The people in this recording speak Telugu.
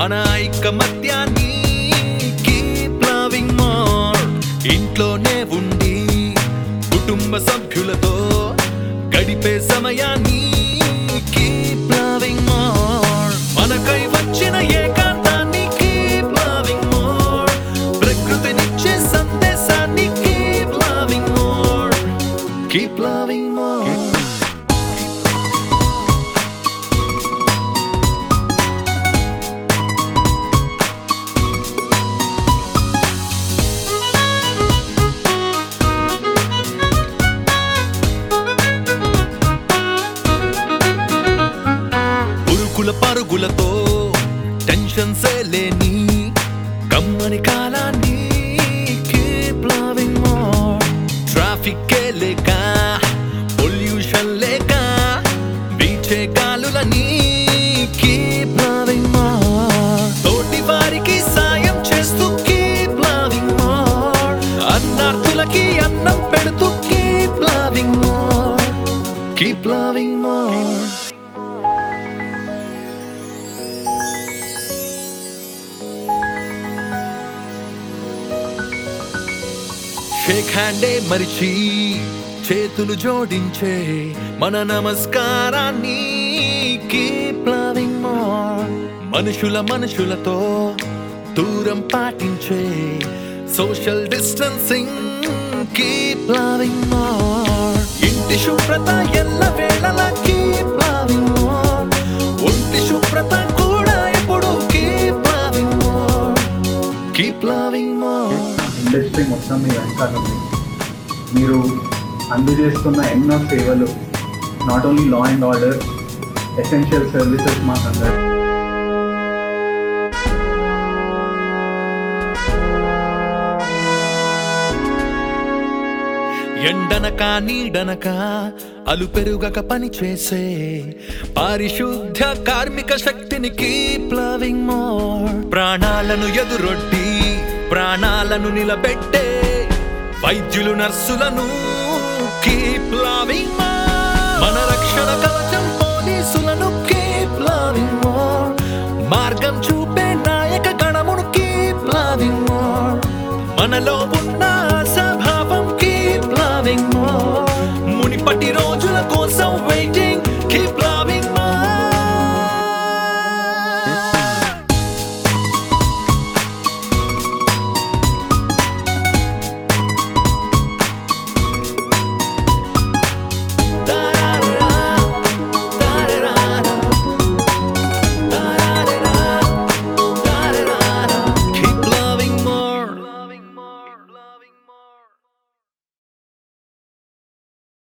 మన ఐకమత్యాన్ని కీప్ లవింగ్ మోర్ ఇంట్లోనే ఉండి కుటుంబ సభ్యులతో గడిపే సమయాన్ని కీప్ లవింగ్ మోర్ మనకై వచ్చిన ఏకాంతాన్ని కీప్ లవింగ్ మోర్ ప్రకృతినిచ్చే సందేశాన్ని keep loving more keep loving more ఉరుకుల పరుగులతో టెన్షన్స్ లేని కమ్మని కాలాన్ని కీప్ లవింగ్ మోర్ ట్రాఫిక్ లేక పొల్యూషన్ లేక బీచే గాలులని కీప్ లవింగ్ మోర్ తోటి వారికి సాయం చేస్తూ కీప్ లవింగ్ మోర్ అన్నార్థులకి అన్నం పెడుతూ keep loving more keep loving more shake హ్యాండే మరిచి చేతులు జోడించే మన నమస్కారాన్ని కీప్ లవింగ్ మోర్ మనుషుల మనుషులతో దూరం పాటించే social distancing keep loving more ఇంటి శుభ్రత ఎల్ల వేళలా కీప్ లవింగ్ మోర్ ఒంటి శుభ్రత కూడా ఎప్పుడు keep loving more keep loving more industry మొత్తం మీ వెనకాల ఉంది మీరు అందజేస్తున్న ఎన్నో సేవలు not only law and order essential services మాకు అందరు ఎండనక నీడనక అలు పెరుగక పని చేసే పారిశుద్ధ్య కార్మిక శక్తిని కీప్ లవింగ్ మోర్ ప్రాణాలను ఎదురొడ్డి ప్రాణాలను నిలబెట్టే వైద్యులు నర్సులను కీప్ లవింగ్ మోర్ మన రక్షణ కవచం పోలీసులను కీప్ లవింగ్ మోర్ మార్గం చూపే నాయక గణమును కీప్ లవింగ్ మోర్ మనలో ఉన్న